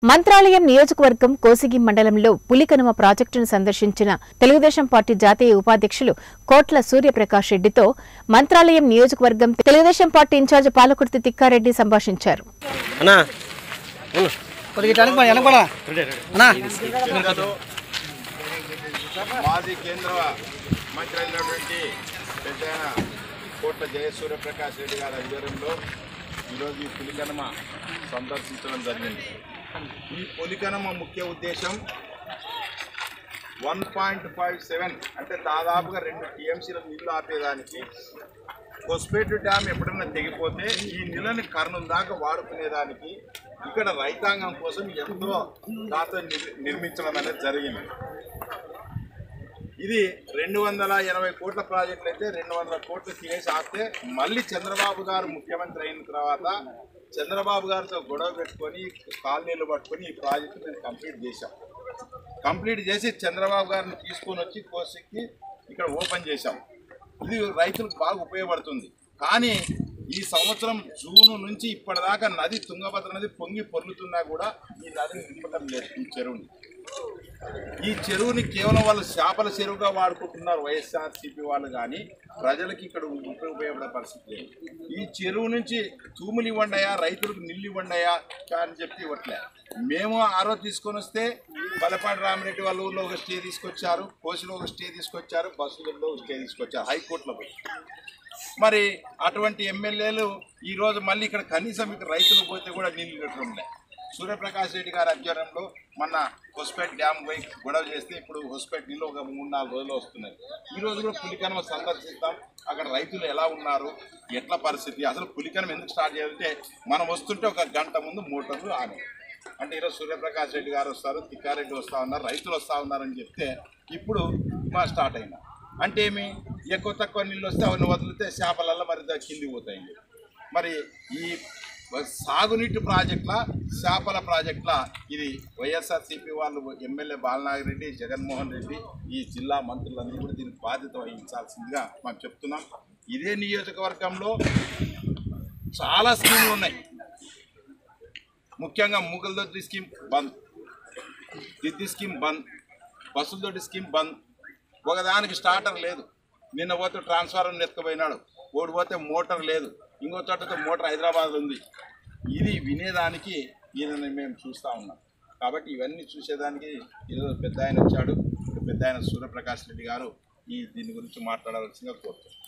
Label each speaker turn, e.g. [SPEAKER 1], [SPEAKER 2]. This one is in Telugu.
[SPEAKER 1] మంత్రాలయం నియోజకవర్గం కోసిగి మండలంలో పులికనుమ ప్రాజెక్టును సందర్శించిన తెలుగుదేశం పార్టీ జాతీయ ఉపాధ్యక్షులు కోట్ల సూర్యప్రకాష్ రెడ్డితో మంత్రాలయం నియోజకవర్గం తెలుగుదేశం పార్టీ ఇన్ఛార్జ్ పాలకుర్తి తిక్కారెడ్డి సంభాషించారు
[SPEAKER 2] అన్నా
[SPEAKER 3] కొద్దిగా ఇటు వెనక పో, వెనక పోరా. అన్నా
[SPEAKER 4] జిల్లాలో మాజీ కేంద్ర మంత్రి అయినటువంటి పెద్ద కోట్ల జయసూర్య ప్రకాష్ రెడ్డి గారి ఆధ్వర్యంలో ఈరోజు ఈ పులికనమ సందర్శించడం జరిగింది ఈ పులికనమ ముఖ్య ఉద్దేశం వన్ పాయింట్ ఫైవ్ సెవెన్ అంటే దాదాపుగా రెండు టీఎంసీల నీళ్లు ఆపేదానికి కొస్పేటు డ్యామ్ ఎప్పుడన్నా తెగిపోతే ఈ నీళ్ళని కర్నూలు దాకా వాడుకునేదానికి ఇక్కడ రైతాంగం కోసం ఎంతో దాంతో నిర్- నిర్మించడం అనేది జరిగింది ఇది రెండు వందల ఎనభై కోట్ల ప్రాజెక్టులు అయితే రెండు వందల కోట్లు తినేసి ఆపితే మళ్ళీ చంద్రబాబు గారు ముఖ్యమంత్రి అయిన తర్వాత చంద్రబాబు గారితో గొడవ పెట్టుకొని కాలనీలు పట్టుకొని ఈ ప్రాజెక్టు మేము కంప్లీట్ చేశాం కంప్లీట్ చేసి చంద్రబాబు గారిని తీసుకొని వచ్చి కోసికి ఇక్కడ ఓపెన్ చేశాం ఇది రైతులకు బాగా ఉపయోగపడుతుంది కానీ ఈ సంవత్సరం జూన్ నుంచి ఇప్పటిదాకా నది తుంగభద్ర నది పొంగి పొర్లుతున్నా కూడా ఈ నదిని నింపటం లేదు ఈ చెరువుని ఈ చెరువుని కేవలం వాళ్ళు చేపల చెరువుగా వాడుకుంటున్నారు వైఎస్ఆర్ సిపి వాళ్ళు కానీ ప్రజలకి ఇక్కడ ఉప- ఉపయోగపడే పరిస్థితి లేదు ఈ చెరువు నుంచి తూములు ఇవ్వండియా రైతులకు నీళ్ళు ఇవ్వండియా అని చెప్పి ఇవ్వట్లే మేము ఆ రోజు తీసుకొని వస్తే బలపాటి రామిరెడ్డి వాళ్ళ ఊర్లో ఒక స్టే తీసుకొచ్చారు కోసిలో ఒక స్టే తీసుకొచ్చారు బస్సులలో ఒక స్టే తీసుకొచ్చారు హైకోర్టులో పోయి మరి అటువంటి ఎమ్మెల్యేలు ఈరోజు మళ్ళీ ఇక్కడ కనీసం ఇక్కడ రైతులు పోతే కూడా నీళ్లు పెట్టడం లేదు సూర్యప్రకాష్ రెడ్డి గారి ఆధ్వర్యంలో మొన్న హొస్పేట్ డ్యామ్ పోయి గొడవ చేస్తే ఇప్పుడు హొస్పేట్ నీళ్ళు ఒక మూడు నాలుగు రోజులు వస్తున్నాయి ఈ రోజు కూడా పులికనమ సందర్శిస్తాం అక్కడ రైతులు ఎలా ఉన్నారు ఎట్లా పరిస్థితి అసలు పులికనం ఎందుకు స్టార్ట్ చేయాలంటే మనం వస్తుంటే ఒక గంట ముందు మోటార్లు ఆనే అంటే ఈరోజు సూర్యప్రకాష్ రెడ్డి గారు వస్తారు తిక్కారెడ్డి వస్తా ఉన్నారు రైతులు వస్తా ఉన్నారని చెప్తే ఇప్పుడు మా స్టార్ట్ అయినా అంటే ఏమి ఎక్కువ తక్కువ నీళ్ళు వస్తే అవన్నీ వదిలితే చేపలల్లో మరి దా- కిందికి పోతాయి మరి ఈ సాగునీటి ప్రాజెక్టుల చేపల ప్రాజెక్టుల ఇది వైఎస్ఆర్సీపీ వాళ్ళు ఎమ్మెల్యే బాలనాగర్ రెడ్డి జగన్మోహన్ రెడ్డి ఈ జిల్లా మంత్రులందరూ కూడా దీనికి బాధ్యత వహించాల్సిందిగా మనం చెప్తున్నాం ఇదే నియోజకవర్గంలో చాలా స్కీములు ఉన్నాయి ముఖ్యంగా మూగలదొడ్డి స్కీమ్ బంద్ దిద్ది స్కీమ్ బంద్ బస్సులతోటి స్కీమ్ బంద్ ఒకదానికి స్టార్టర్ లేదు నిన్న పోతే ట్రాన్స్ఫార్మర్ ఎత్తుకుపోయినాడు ఓడి పోతే మోటార్ లేదు ఇంకో చోటతో మోటార్ హైదరాబాద్ ఉంది ఇది వినేదానికి ఈయనని మేము చూస్తూ ఉన్నాం కాబట్టి ఇవన్నీ చూసేదానికి ఈరోజు పెద్ద ఆయన వచ్చాడు పెద్ద ఆయన సూర్యప్రకాష్ రెడ్డి గారు ఈ దీని గురించి మాట్లాడవలసిందిగా కోరుతున్నాం